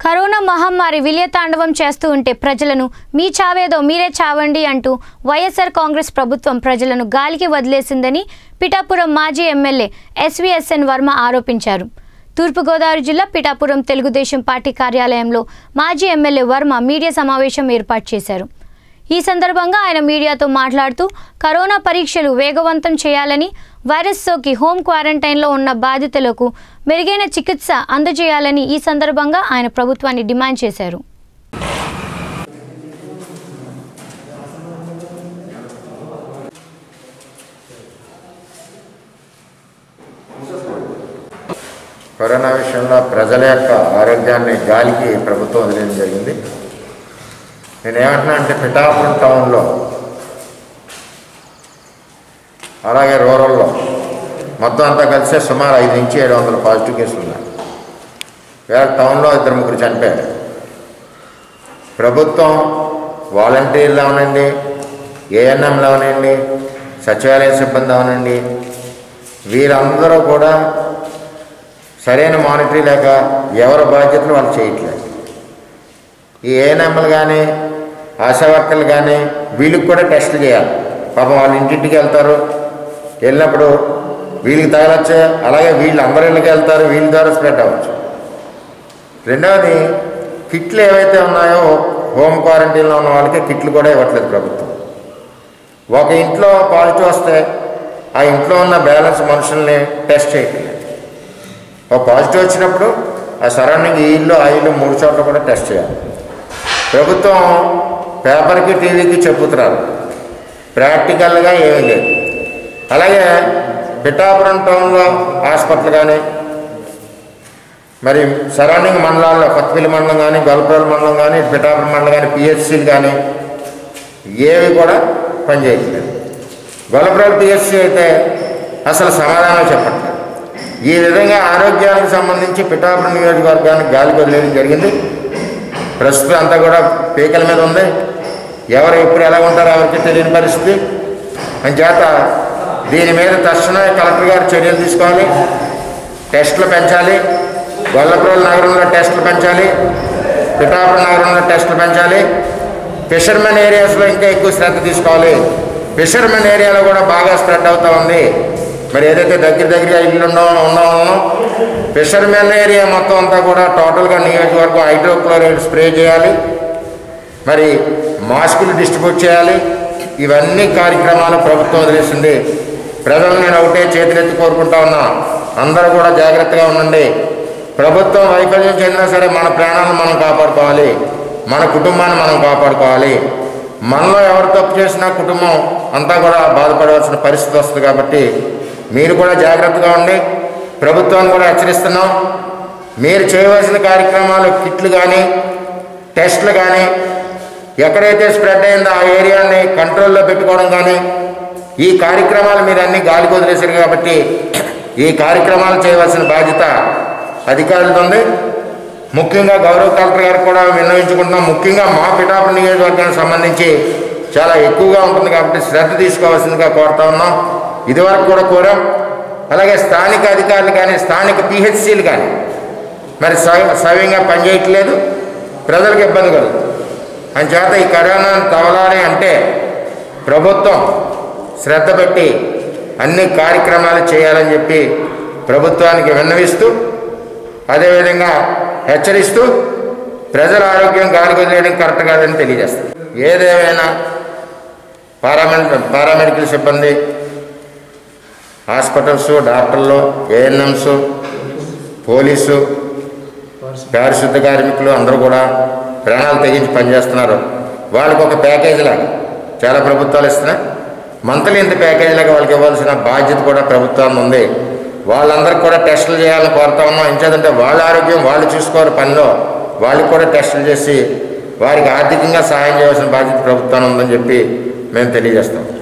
corona మహమ్మారి విలయతాండవం చేస్తూ ఉంటే ప్రజలను మీ చావేదో మీరే చావండి అంటూ వైఎస్ఆర్ కాంగ్రెస్ ప్రభుత్వం ప్రజలను గాలికి వదిలేసిందని పిఠాపురం మాజీ ఎమ్మెల్యే ఎస్వీఎస్ఎన్ వర్మ ఆరోపించారు తూర్పుగోదావరి జిల్లా పిఠాపురం తెలుగుదేశం పార్టీ కార్యాలయంలో మాజీ ఎమ్మెల్యే వర్మ మీడియా సమావేశం ఏర్పాటు చేశారు ఈ సందర్భంగా ఆయన మీడియాతో మాట్లాడుతూ కరోనా పరీక్షలు వేగవంతం చేయాలని వైరస్ సోకి హోం క్వారంటైన్లో ఉన్న బాధితులకు మెరుగైన చికిత్స అందజేయాలని ఈ సందర్భంగా ఆయన ప్రభుత్వాన్ని డిమాండ్ చేశారు కరోనా విషయంలో ప్రజల యొక్క ఆరోగ్యాన్ని గాలికి ప్రభుత్వం వదిలేయడం జరిగింది నేను ఏమంటున్నా అంటే పిఠాపురం టౌన్లో అలాగే రూరల్లో మొత్తం అంతా కలిసే సుమారు ఐదు నుంచి ఏడు వందల పాజిటివ్ కేసులు ఉన్నాయి వేరే టౌన్లో ఇద్దరు ముగ్గురు చనిపోయారు ప్రభుత్వం వాలంటీర్లు అవనండి ఏఎన్ఎంలు అవనండి సచివాలయ సిబ్బంది అవనండి వీరందరూ కూడా సరైన మానిటరీ లేక ఎవరి బాధ్యతలు వాళ్ళు చేయట్లేదు ఈ ఏఎన్ఎంలు కానీ ఆశా వర్కర్లు కానీ వీళ్ళకి కూడా టెస్టులు చేయాలి పాపం వాళ్ళ ఇంటింటికి వెళ్తారు వెళ్ళినప్పుడు వీళ్ళకి తగలొచ్చు అలాగే వీళ్ళు అందరి ఇళ్ళకి వెళ్తారు వీళ్ళ ద్వారా స్ప్రెడ్ అవ్వచ్చు రెండవది కిట్లు ఏవైతే ఉన్నాయో హోమ్ క్వారంటైన్లో ఉన్న వాళ్ళకి కిట్లు కూడా ఇవ్వట్లేదు ప్రభుత్వం ఒక ఇంట్లో పాజిటివ్ వస్తే ఆ ఇంట్లో ఉన్న బ్యాలెన్స్ మనుషుల్ని టెస్ట్ చేయట్లేదు ఒక పాజిటివ్ వచ్చినప్పుడు ఆ సరౌండింగ్ ఈ ఇల్లు ఆ ఇల్లు మూడు చోట్ల కూడా టెస్ట్ చేయాలి ప్రభుత్వం పేపర్కి టీవీకి చెప్పుతున్నారు ప్రాక్టికల్గా ఏమీ లేదు అలాగే పిఠాపురం టౌన్లో హాస్పిటల్ కానీ మరి సరౌండింగ్ మండలాల్లో కొత్తపల్లి మండలం కానీ గొల్లపల్లి మండలం కానీ పిఠాపురం మండలం కానీ పిహెచ్సీలు కానీ ఏవి కూడా పనిచేయట్లేదు గొల్లపల్లి పిహెచ్సి అయితే అసలు సమాధానం చెప్పట్లేదు ఈ విధంగా ఆరోగ్యానికి సంబంధించి పిఠాపురం నియోజకవర్గానికి గాలి వదిలేయడం జరిగింది ప్రస్తుతం అంతా కూడా పీకల మీద ఉంది ఎవరు ఎప్పుడు ఎలా ఉంటారో ఎవరికి తెలియని పరిస్థితి అని చేత దీని మీద తక్షణమే కలెక్టర్ గారు చర్యలు తీసుకోవాలి టెస్టులు పెంచాలి గొల్లపురం నగరంలో టెస్టులు పెంచాలి పిఠాపురం నగరంలో టెస్టులు పెంచాలి ఫిషర్మెన్ ఏరియాస్లో ఇంకా ఎక్కువ శ్రద్ధ తీసుకోవాలి ఫిషర్మెన్ ఏరియాలో కూడా బాగా స్ప్రెడ్ అవుతూ ఉంది మరి ఏదైతే దగ్గర దగ్గర ఇల్లు ఉండవు ఉన్నామో ఫిషర్మెన్ ఏరియా మొత్తం అంతా కూడా టోటల్గా నియోజకవర్గం హైడ్రోక్లోరైడ్ స్ప్రే చేయాలి మరి మాస్కులు డిస్ట్రిబ్యూట్ చేయాలి ఇవన్నీ కార్యక్రమాలు ప్రభుత్వం వదిలేసింది ప్రజలు నేను ఒకటే చేతులెత్తి కోరుకుంటా ఉన్నా అందరూ కూడా జాగ్రత్తగా ఉండండి ప్రభుత్వం వైఫల్యం చెందినా సరే మన ప్రాణాలను మనం కాపాడుకోవాలి మన కుటుంబాన్ని మనం కాపాడుకోవాలి మనలో ఎవరు తప్పు చేసినా కుటుంబం అంతా కూడా బాధపడవలసిన పరిస్థితి వస్తుంది కాబట్టి మీరు కూడా జాగ్రత్తగా ఉండి ప్రభుత్వాన్ని కూడా హెచ్చరిస్తున్నాం మీరు చేయవలసిన కార్యక్రమాలు కిట్లు కానీ టెస్టులు కానీ ఎక్కడైతే స్ప్రెడ్ అయిందో ఆ ఏరియాని కంట్రోల్లో పెట్టుకోవడం కానీ ఈ కార్యక్రమాలు మీరు అన్ని గాలికి వదిలేశారు కాబట్టి ఈ కార్యక్రమాలు చేయవలసిన బాధ్యత అధికారులతో ఉంది ముఖ్యంగా గౌరవ కలెక్టర్ గారికి కూడా విన్నవించుకుంటున్నాం ముఖ్యంగా మా పిఠాపురం నియోజకవర్గానికి సంబంధించి చాలా ఎక్కువగా ఉంటుంది కాబట్టి శ్రద్ధ తీసుకోవాల్సిందిగా కోరుతా ఉన్నాం ఇదివరకు కూడా కోరాం అలాగే స్థానిక అధికారులు కానీ స్థానిక పిహెచ్సీలు కానీ మరి సవ- సవ్యంగా పనిచేయట్లేదు ప్రజలకు ఇబ్బంది కలుగుతుంది అంచేత ఈ కరోనాను తవలాలి అంటే ప్రభుత్వం శ్రద్ధ పెట్టి అన్ని కార్యక్రమాలు చేయాలని చెప్పి ప్రభుత్వానికి విన్నవిస్తూ అదేవిధంగా హెచ్చరిస్తూ ప్రజల ఆరోగ్యం గాలి వదిలేయడం కరెక్ట్ కాదని తెలియజేస్తాం ఏదేమైనా పారామెడ్ పారామెడికల్ సిబ్బంది హాస్పిటల్స్ డాక్టర్లు ఏఎన్ఎంస్ పోలీసు పారిశుద్ధ కార్మికులు అందరూ కూడా ప్రాణాలు తెగించి పనిచేస్తున్నారు వాళ్ళకి ఒక ప్యాకేజీ లాగా చాలా ప్రభుత్వాలు ఇస్తున్నాయి మంత్లీ ఇంత ప్యాకేజీ లాగా వాళ్ళకి ఇవ్వాల్సిన బాధ్యత కూడా ప్రభుత్వం ఉంది వాళ్ళందరికీ కూడా టెస్టులు చేయాలని కోరుతా ఉన్నాం ఎంచేదంటే వాళ్ళ ఆరోగ్యం వాళ్ళు చూసుకోవాలి పనిలో వాళ్ళకి కూడా టెస్టులు చేసి వారికి ఆర్థికంగా సహాయం చేయాల్సిన బాధ్యత ప్రభుత్వం ఉందని చెప్పి మేము తెలియజేస్తాం